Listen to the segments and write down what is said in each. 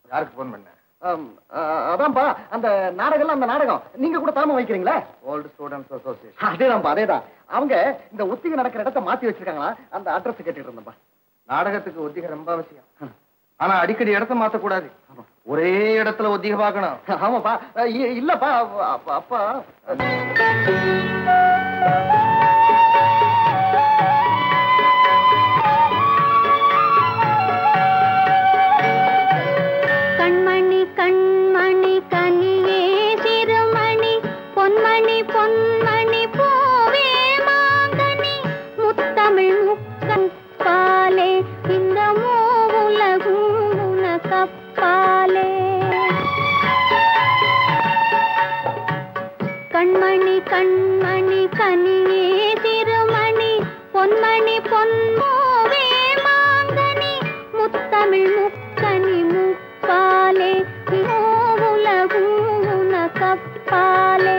யாருக்கு போன் பண்ண ஆம், ஆ, அதான்ப்பா அந்த நாடகம் அந்த நாடகம் நீங்க கூட தலைமை வைக்கிறீங்களா ஓல்டு ஸ்டூடெண்ட்ஸ் அசோசியேஷன் அதேதான்ப்பா அதேதான் அவங்க இந்த ஒத்திகை நடக்கிற இடத்த மாத்தி வச்சிருக்காங்களா அந்த அட்ரஸ் கேட்டுட்டு இருந்தேன்ப்பா நாடகத்துக்கு ஒத்திகை ரொம்ப அவசியம் ஆனா அடிக்கடி இடத்த மாத்தக்கூடாது ஒரே இடத்துல ஒத்திகை பார்க்கணும் ஆமாப்பா இ- இல்லப்பா அப்பா அப்பா கண்மணி கண்மணி கனியே சிறுமணி பொன்மணி பொன்மணி பூவே மாங்கனி முத்தமிழ் முக்கன் பாலே இந்த மூவுலகும் உனக்கப்பாலே கண்மணி கண்மணி கனியே திருமணி பொன்மணி பொன்மோவே மாங்கனி முத்தமிழ் முக்கனி முப்பாலே உலகும் உனக்கப்பாலே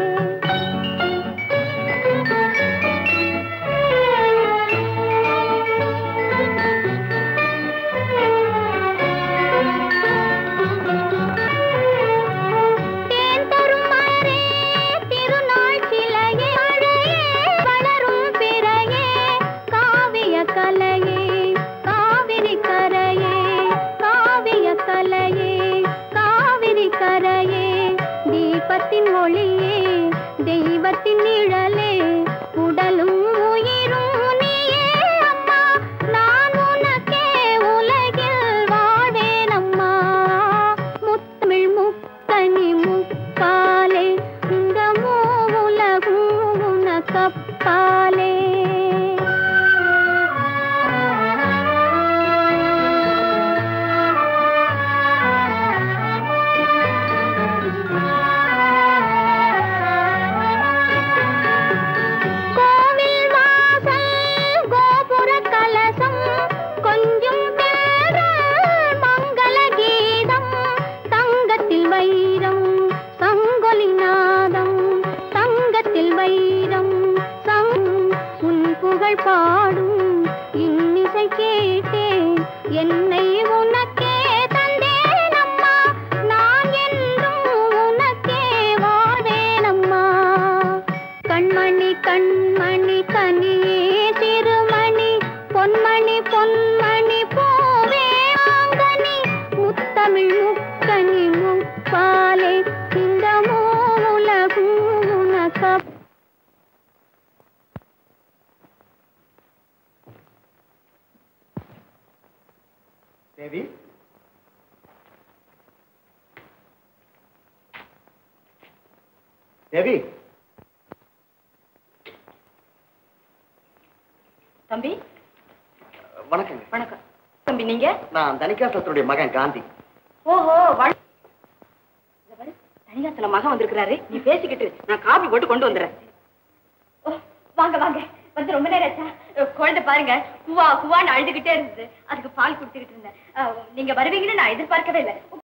தேன் தரும் மலரே, திருநாள் சிலையே, அழகே, வளரும் பிறையே, காவிய கலையே காவிரி கரையே காவிய கலையே காவிரி கரையே தீபத்தின் ஒளியே தெய்வத்தின் நிழலே உடலும் உயிரும் நீயே அம்மா நான் உனக்கே உலகில் வாழ்வேன் அம்மா முத்தமிழ் முக்கனி முப்பாலே இந்த மூவுலகும் உனக்கப்பாலே கோவில் வாசல் கோபுர கலசம் கொஞ்சம் பெறல் மங்கள கீதம் தங்கத்தில் வைரம் சங்கொலி நாதம் தங்கத்தில் வைரம் சங் உன் புகழ் பாடும் இன்னிசை கேட்டேன் என்னை உனக்கே தந்தேன் அம்மா நான் என்றும் உனக்கே வாழ்வேன் அம்மா கண்மணி கண்மணி கனியே திருமணி பொன்மணி பொன்மணி பூவே ஆங்கனி முத்தமிழ் முக்கனி முப்பாலே இந்த மூலகும் உனக்க தேவி தேவி தம்பி வணக்கங்க வணக்கம் தம்பி நீங்க நான் தனிகாசத்துடைய மகன் காந்தி ஓஹோ வாழ் இங்க பாரு, தனிகாத்துல மகன் வந்திருக்கிறாரு நீ பேசிக்கிட்டு இரு. நான் காபி போட்டு கொண்டு வந்துடுறேன் ஓ, வாங்க வாங்க வந்து ரொம்ப நேரம் ஆச்சா அஹ், குழந்தை பாருங்க குவா குவான்னு அழுதுகிட்டே இருந்தது அதுக்கு பால் கொடுத்துக்கிட்டு இருந்தேன் அஹ், நீங்க வருவீங்கன்னு நான் எதிர்பார்க்கவே இல்லை